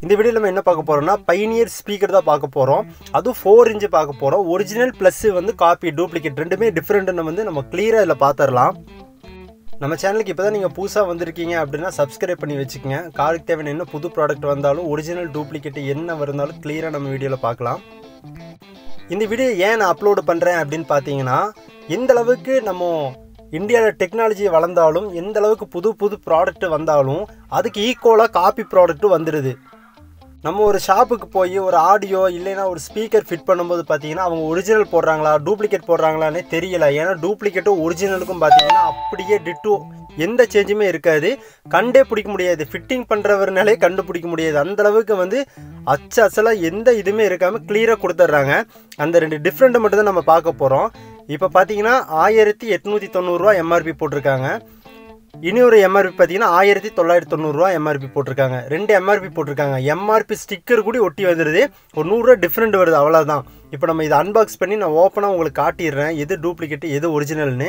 இந்த வீடியோவில் நம்ம என்ன பார்க்க போகிறோம்னா பைனியர் ஸ்பீக்கர் தான் பார்க்க போகிறோம் அதுவும் ஃபோர் இன்ச்சு பார்க்க போகிறோம் ஒரிஜினல் ப்ளஸ் வந்து காப்பி டூப்ளிகேட் ரெண்டுமே டிஃப்ரெண்ட்டுன்னு வந்து நம்ம கிளியராக இதில் பார்த்துடலாம் நம்ம சேனலுக்கு இப்போ தான் நீங்கள் புதுசாக வந்திருக்கீங்க அப்படின்னா சப்ஸ்கிரைப் பண்ணி வச்சுக்கோங்க காருக்கு தேவையான என்ன புது ப்ராடக்ட் வந்தாலும் ஒரிஜினல் டூப்ளிகேட் என்ன இருந்தாலும் கிளியராக நம்ம வீடியோவில் பார்க்கலாம் இந்த வீடியோ ஏன் நான் அப்லோடு பண்ணுறேன் அப்படின்னு பார்த்தீங்கன்னா எந்த அளவுக்கு நம்ம இந்தியாவில் டெக்னாலஜி வளர்ந்தாலும் எந்த அளவுக்கு புது புது ப்ராடக்ட் வந்தாலும் அதுக்கு ஈக்குவலாக காப்பி ப்ராடக்ட்டும் வந்துடுது நம்ம ஒரு ஷாப்புக்கு போய் ஒரு ஆடியோ இல்லைன்னா ஒரு ஸ்பீக்கர் ஃபிட் பண்ணும்போது பார்த்தீங்கன்னா அவங்க ஒரிஜினல் போடுறாங்களா டூப்ளிகேட் போடுறாங்களான்னே தெரியல ஏன்னா டூப்ளிகேட்டும் ஒரிஜினலுக்கும் பார்த்தீங்கன்னா அப்படியே டிட்டோ எந்த சேஞ்சுமே இருக்காது கண்டே பிடிக்க முடியாது ஃபிட்டிங் பண்ணுறவர்னாலே கண்டுபிடிக்க முடியாது அந்த அளவுக்கு வந்து அச்சு அசலாக எந்த இதுவுமே இருக்காமல் கிளியராக கொடுத்துட்றாங்க அந்த ரெண்டு டிஃப்ரெண்ட்டை மட்டும் தான் நம்ம பார்க்க போகிறோம் இப்போ பார்த்தீங்கன்னா ஆயிரத்தி எட்நூற்றி தொண்ணூறுரூவா எம்ஆர்பி போட்டிருக்காங்க இனி ஒரு எம்ஆர்பி பார்த்தீங்கன்னா ஆயிரத்தி தொள்ளாயிரத்தி தொண்ணூறுரூவா எம்ஆர்பி போட்டிருக்காங்க ரெண்டு எம்ஆர்பி போட்டிருக்காங்க எம்ஆர்பி ஸ்டிக்கர் கூட ஒட்டி வந்துடுது ஒரு நூறுரூவா டிஃப்ரெண்ட் வருது அவ்வளோதான் இப்போ நம்ம இதை அன்பாக்ஸ் பண்ணி நான் ஓப்பனாக உங்களுக்கு காட்டிடுறேன் எது டூப்ளிகேட் எது ஒரிஜினல்னு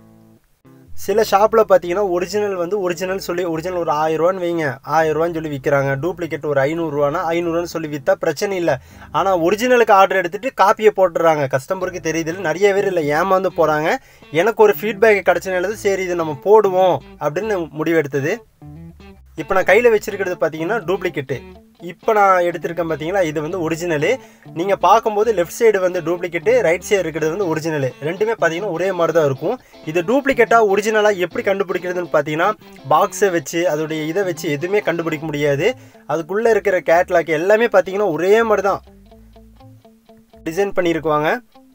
சில ஷாப்பில் பார்த்தீங்கன்னா ஒரிஜினல் வந்து ஒரிஜினல் சொல்லி ஒரிஜினல் ஒரு ஆயிரரூவான்னு வைங்க ஆயிரரூவான்னு சொல்லி விற்கிறாங்க டூப்ளிகேட் ஒரு ஐநூறுரூவானா ஐநூறுவான்னு சொல்லி விற்றா பிரச்சனை இல்லை ஆனால் ஒரிஜினலுக்கு ஆர்டர் எடுத்துகிட்டு காப்பியை போட்டுடுறாங்க கஸ்டமருக்கு தெரியுது நிறைய பேர் இல்லை ஏமாந்து போகிறாங்க எனக்கு ஒரு ஃபீட்பேக் கிடச்சனால சரி இது நம்ம போடுவோம் அப்படின்னு முடிவெடுத்தது இப்போ நான் கையில் வச்சிருக்கிறது பார்த்தீங்கன்னா டூப்ளிகேட்டு இப்போ நான் எடுத்திருக்கேன் பார்த்தீங்களா இது வந்து ஒரிஜினலு நீங்கள் பார்க்கும்போது லெஃப்ட் சைடு வந்து டூப்ளிகேட்டு ரைட் சைடு இருக்கிறது வந்து ஒரிஜினலு ரெண்டுமே பார்த்தீங்கன்னா ஒரே மாதிரி தான் இருக்கும் இது டூப்ளிகேட்டாக ஒரிஜினலாக எப்படி கண்டுபிடிக்கிறதுன்னு பார்த்தீங்கன்னா பாக்ஸை வச்சு அதோடைய இதை வச்சு எதுவுமே கண்டுபிடிக்க முடியாது அதுக்குள்ளே இருக்கிற கேட்லாக் எல்லாமே பார்த்தீங்கன்னா ஒரே மாதிரி தான் டிசைன் பண்ணியிருக்குவாங்க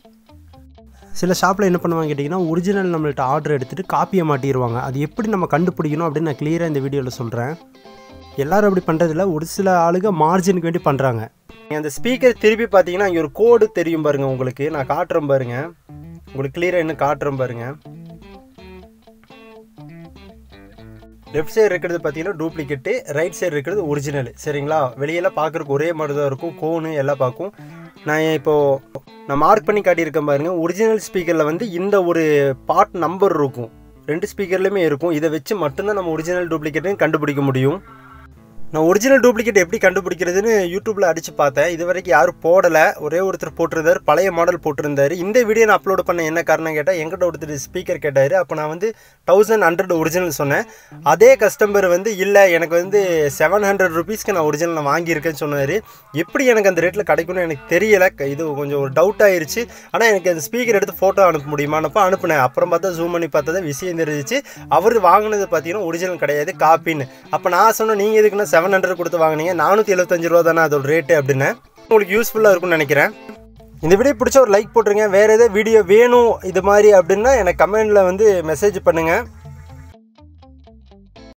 சில ஷாப்பில் என்ன பண்ணுவாங்க கேட்டிங்கன்னா ஒரிஜினல் நம்மள்ட்ட ஆர்டர் எடுத்துகிட்டு காப்பியை மாட்டிடுவாங்க அது எப்படி நம்ம கண்டுபிடிக்கணும் அப்படின்னு நான் கிளியராக இந்த வீடியோவில் சொல்கிறேன் எல்லாரும் அப்படி பண்ணுறதில்ல ஒரு சில ஆளுங்க மார்ஜினுக்கு வேண்டி பண்ணுறாங்க நீங்கள் அந்த ஸ்பீக்கர் திருப்பி பார்த்தீங்கன்னா இங்கே ஒரு கோடு தெரியும் பாருங்கள் உங்களுக்கு நான் காட்டுறேன் பாருங்க உங்களுக்கு கிளியராக இன்னும் காட்டுறேன் பாருங்க லெஃப்ட் சைடு இருக்கிறது பார்த்தீங்கன்னா டூப்ளிகேட்டு ரைட் சைடு இருக்கிறது ஒரிஜினல் சரிங்களா வெளியெல்லாம் பார்க்குறக்கு ஒரே மாதிரி தான் இருக்கும் கோனு எல்லாம் பார்க்கும் நான் இப்போது நான் மார்க் பண்ணி காட்டியிருக்கேன் பாருங்க ஒரிஜினல் ஸ்பீக்கரில் வந்து இந்த ஒரு பார்ட் நம்பர் இருக்கும் ரெண்டு ஸ்பீக்கர்லையுமே இருக்கும் இதை வச்சு மட்டும்தான் நம்ம ஒரிஜினல் டூப்ளிகேட்னு கண்டுபிடிக்க முடியும் நான் ஒரிஜினல் டூப்ளிகேட் எப்படி கண்டுபிடிக்கிறதுன்னு யூடியூப்பில் அடித்து பார்த்தேன் இது வரைக்கும் யாரும் போடலை ஒரே ஒருத்தர் போட்டிருந்தார் பழைய மாடல் போட்டிருந்தார் இந்த வீடியோ நான் அப்லோட் பண்ண என்ன காரணம் கேட்டால் எங்கிட்ட ஒருத்தர் ஸ்பீக்கர் கேட்டார் அப்போ நான் வந்து தௌசண்ட் ஹண்ட்ரட் ஒரிஜினல் சொன்னேன் அதே கஸ்டமர் வந்து இல்லை எனக்கு வந்து செவன் ஹண்ட்ரட் ருபீஸ்க்கு நான் ஒரிஜினல் நான் வாங்கியிருக்கேன்னு சொன்னார் எப்படி எனக்கு அந்த ரேட்டில் கிடைக்கும்னு எனக்கு தெரியலை இது கொஞ்சம் ஒரு டவுட் ஆயிருச்சு ஆனால் எனக்கு அந்த ஸ்பீக்கர் எடுத்து ஃபோட்டோ அனுப்ப முடியுமானப்போ அனுப்புனேன் அப்புறம் பார்த்தா ஜூம் பண்ணி பார்த்தா விஷயம் தெரிஞ்சிச்சு அவர் வாங்கினது பார்த்தீங்கன்னா ஒரிஜினல் கிடையாது காப்பின்னு அப்போ நான் சொன்னேன் நீங்கள் எதுக்குன்னா செவன் ஹண்ட்ரட் கொடுத்து வாங்கினீங்க நானூற்றி எழுபத்தஞ்சு ரூபா தானே அதோட ரேட்டு அப்படின்னு உங்களுக்கு யூஸ்ஃபுல்லாக இருக்கும்னு நினைக்கிறேன் இந்த வீடியோ பிடிச்ச ஒரு லைக் போட்டுருங்க வேறு எதாவது வீடியோ வேணும் இது மாதிரி அப்படின்னா எனக்கு கமெண்டில் வந்து மெசேஜ் பண்ணுங்கள்